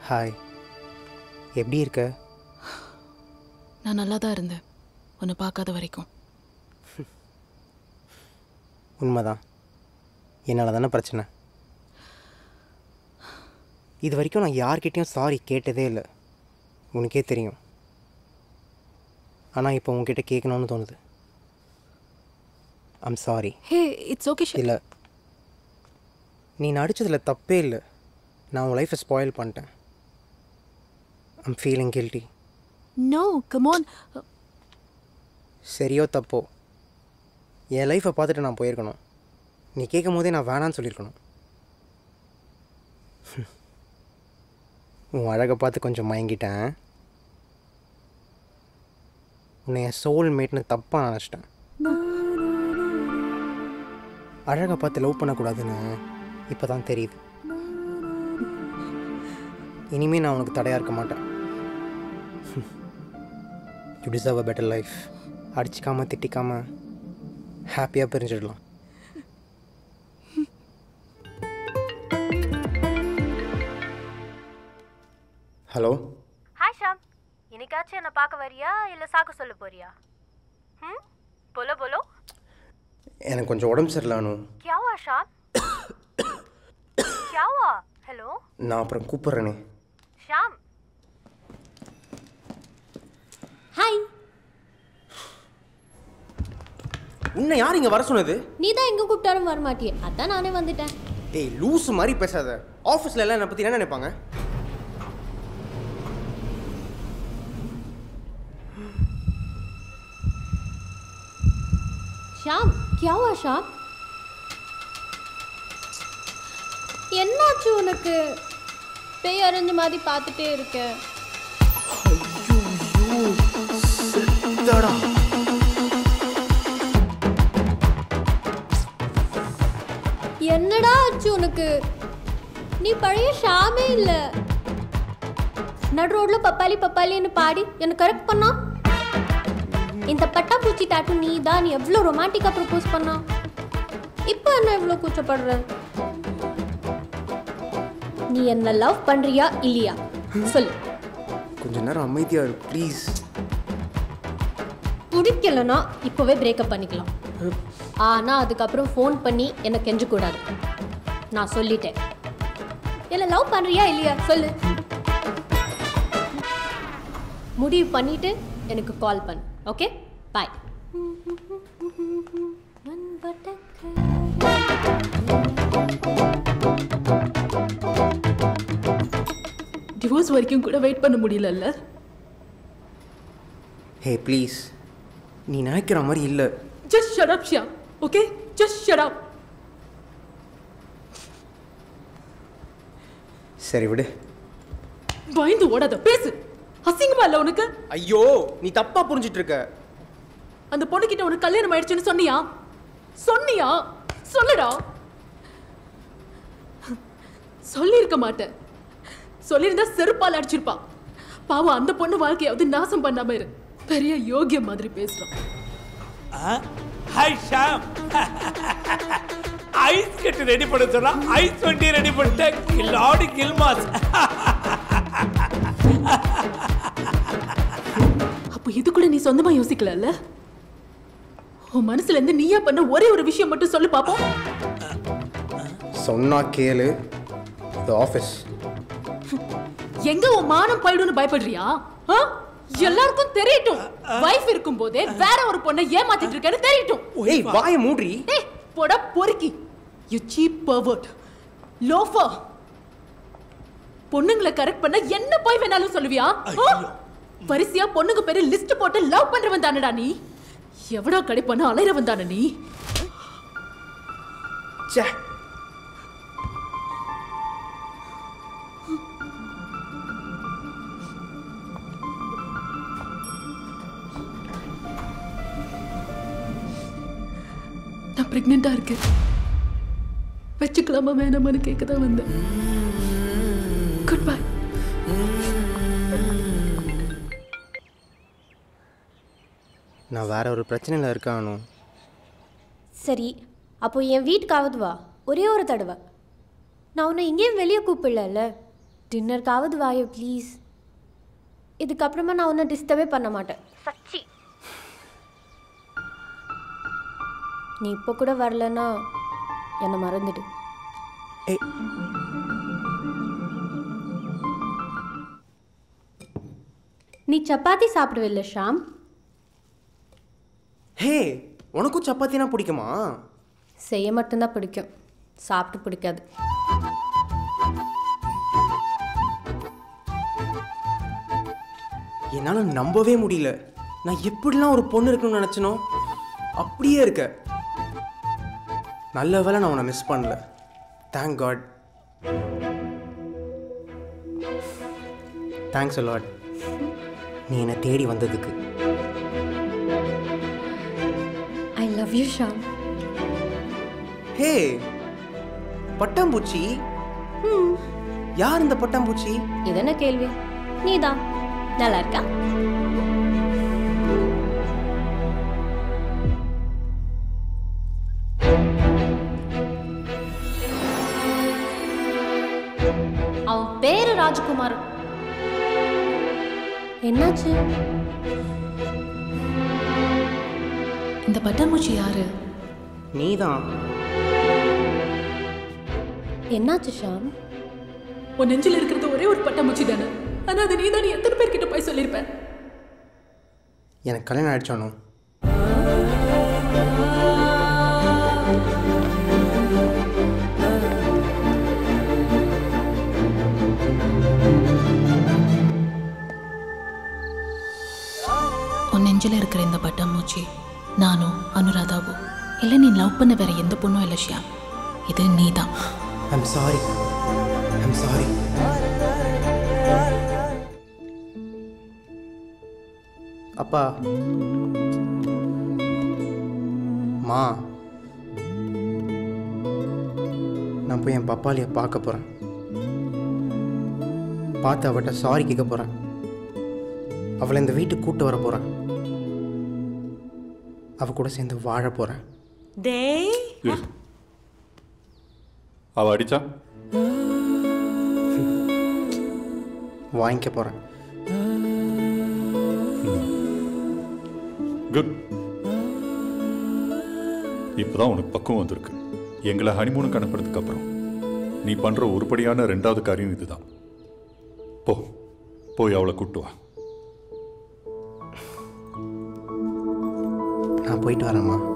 Hi எப்படி இருக்க நான் நல்லா தான் இருந்தேன் உன்னை பார்க்காத வரைக்கும் உண்மைதான் என்னால் தானே பிரச்சனை இது வரைக்கும் நான் யார்கிட்டயும் சாரி கேட்டதே இல்லை உனக்கே தெரியும் ஆனால் இப்போ உன்கிட்ட கேட்கணும்னு தோணுது I'm sorry hey it's okay இல்லை நீ நடிச்சதில் தப்பே இல்லை நான் உன் லைஃப்பை ஸ்பாயில் பண்ணிட்டேன் I'm feeling guilty no come on சரியோ தப்போ என் லைஃப்பை பார்த்துட்டு நான் போயிருக்கணும் நீ கேட்கும் போதே நான் வேணான்னு சொல்லியிருக்கணும் உன் அழகை பார்த்து கொஞ்சம் மயங்கிட்டேன் உன்னை என் சோல் மேட்னு தப்பாக நினச்சிட்டேன் அழகை பார்த்து லவ் பண்ணக்கூடாதுன்னு இப்போ தான் தெரியுது இனிமே நான் உனக்கு தடையாக இருக்க மாட்டேன் you deserve a better life அடிச்சிக்காம திட்டிக்காம ஹாப்பியாக பிரிஞ்சிடலாம் ஹலோ ஹாய் ஷாம் இன்னைக்காச்சும் என்ன பார்க்க வரியா இல்லை சாக்கு சொல்ல போறியா ம் போலோ போலோ எனக்கு கொஞ்சம் உடம்பு சரியில்லானு क्या हुआ शाम क्या हुआ हेलो நான் அப்புறம் கூப்பிட்றேனே शाम ஹாய் உன்னை யார் இங்கே வர சொன்னது நீ தான் எங்கே கூப்பிட்டாலும் வர மாட்டியே அதான் நானே வந்துட்டேன் ஏய் லூஸ் மாதிரி பேசாத ஆஃபீஸில் எல்லாம் என்னை பற்றி என்ன நினைப்பாங்க ஷாம் क्या हुआ ஷாம் என்னாச்சு உனக்கு பேய் அரைஞ்ச மாதிரி பார்த்துட்டே இருக்க என்னடா ஆச்சு உனக்கு நீ பழைய ஷாமே இல்ல நடு ரோட்ல பப்பாளி பப்பாளின்னு பாடி என்ன கரெக்ட் பண்ணா இந்த பட்டாம்பூச்சி டாட்டு நீ தான் எவ்வளோ ரொமான்டிக்கா ப்ரப்போஸ் பண்ணா இப்போ என்ன இவ்வளோ கூச்சப்படுற நீ என்ன லவ் பண்றியா இல்லையா சொல்லு கொஞ்ச நேரம் அமைதியாக இரு ப்ளீஸ் பிடிக்கலனா இப்போவே பிரேக்கப் பண்ணிக்கலாம் ஆனா அதுக்கப்புறம் ஃபோன் பண்ணி என்ன கெஞ்ச கூடாது நான் சொல்லிட்டேன் என்ன லவ் பண்றியா இல்லையா சொல்லு முடிவு பண்ணிட்டு எனக்கு கால் பண்ணு ஓகே பாய் டிவோர்ஸ் வரைக்கும் கூட வெயிட் பண்ண முடியலல்ல ஹே ப்ளீஸ் நீ நினைக்கிற மாதிரி இல்லை just shut up Shiya okay just shut up சரி விடு பயந்து ஓடாத பேசு அசிங்கமா இல்ல உனக்கு ஐயோ நீ தப்பாக புரிஞ்சிட்டு இருக்க அந்த பொண்ணுகிட்ட உனக்கு கல்யாணம் ஆயிடுச்சுன்னு சொன்னியா சொன்னியா சொல்லுடா சொல்லியிருக்க மாட்டேன் சொல்லியிருந்தா செருப்பால் அடிச்சிருப்பா பாவம் அந்த பொண்ணு வாழ்க்கையாவது நாசம் பண்ணாம இரு பெரிய யோகியம் மாதிரி பேசுறான் ஹாய் ஷாம் ஐஸ் கட்டு ரெடி பண்ண சொன்னா ஐஸ் வண்டி ரெடி பண்ணிட்டேன் கில்லாடி கில்மாஸ் அப்போ இது கூட நீ சொந்தமா யோசிக்கலல்ல உன் மனசுல இருந்து நீயா பண்ண ஒரே ஒரு விஷயம் மட்டும் சொல்லு பாப்போம் சொன்னா கேளு இது ஆஃபீஸ் எங்க உன் மானம் போயிடும்னு பயப்படுறியா ஆ? எல்லாருக்கும் தெரியட்டும் வைஃப் இருக்கும் போதே வேற ஒரு பொண்ணை ஏமாத்திட்டு இருக்கேன்னு தெரியட்டும் ஏய் வாயை மூடி ஏய் போடா பொறுக்கி யூ சீப் பர்வர்ட் லோஃபர் பொண்ணுங்களை கரெக்ட் பண்ண என்ன போய் வேணாலும் சொல்லுவியா ஆ? வரிசையா பொண்ணுங்க பேரு லிஸ்ட் போட்டு லவ் பண்றவன் தானடா நீ எவடா கிடைப்பான அலைறவன் தானே நீ ச்சே நான் பிரெக்னெண்டா இருக்கேன் வச்சுக்கலாமா வேணாமான்னு கேட்க தான் வந்தேன் குட் பை நான் வேற ஒரு பிரச்சனையில் இருக்கானு சரி அப்போ என் வீட்டுக்காவது வா ஒரே ஒரு தடவை நான் உன்னை எங்கேயும் வெளியே கூப்பிடல டின்னருக்காவது வாயோ ப்ளீஸ் இதுக்கப்புறமா நான் ஒன்றும் டிஸ்டர்பே பண்ண மாட்டேன் சச்சி நீ இப்போ கூட வரலன்னா என்னை மறந்துடு ஏய் நீ சப்பாத்தி சாப்பிடுவில்ல ஷாம் ஹே உனக்கும் சப்பாத்தினா பிடிக்குமா செய்ய மட்டும்தான் பிடிக்கும் சாப்பிட்டு பிடிக்காது என்னால் நம்பவே முடியல நான் எப்படிலாம் ஒரு பொண்ணு இருக்கணும்னு நினச்சனோ அப்படியே இருக்க நல்ல வேளை நான் உன்னை மிஸ் பண்ணல தேங்க் காட் தேங்க்ஸ் லாட் நீ என்னை தேடி வந்ததுக்கு I love you Sham hey பட்டாம்பூச்சி யார் இந்த பட்டாம்பூச்சி இது என்ன கேள்வி நீதான் நல்லா இருக்கா அவன் பேரு ராஜ்குமார் என்னாச்சு இந்த பட்டாம்பூச்சி யாரு நீ தான் என்னாச்சு ஷாம் உன் நெஞ்சில் இருக்கிறது ஒரே ஒரு பட்டாம்பூச்சி தானே ஆனா அது நீ தான் எத்தனை பேர்கிட்ட போய் சொல்லியிருப்பேன் எனக்கு கல்யாணம் ஆயிடுச்சானோ உன் நெஞ்சில் இருக்கிற இந்த பட்டாம்பூச்சி நானும் அனுராதாவும் இல்லை நீ லவ் பண்ண வேற எந்த பொண்ணும் இல்லை ஷியா இது நீ தான் ஐம் சாரி ஐம் சாரி அப்பா மா நான் போய் என் பப்பாளியை பார்க்க போகிறேன் பார்த்து அவட்ட சாரி கேட்க போகிறேன் அவளை இந்த வீட்டுக்கு கூட்டு வர போகிறேன் அவ கூட சேர்ந்து வாழ போகிறேன் டேய் இரு. அவ அடிச்சா வாங்கிக்க போகிறேன் குட் இப்போதான் உனக்கு பக்குவம் வந்திருக்கு எங்களை ஹனிமூனுக்கு அனுப்புறதுக்கு அப்புறம் நீ பண்ற உருப்படியான ரெண்டாவது காரியம் இதுதான் போ போய் அவளை கூட்டு வா நான் போயிட்டு வரேம்மா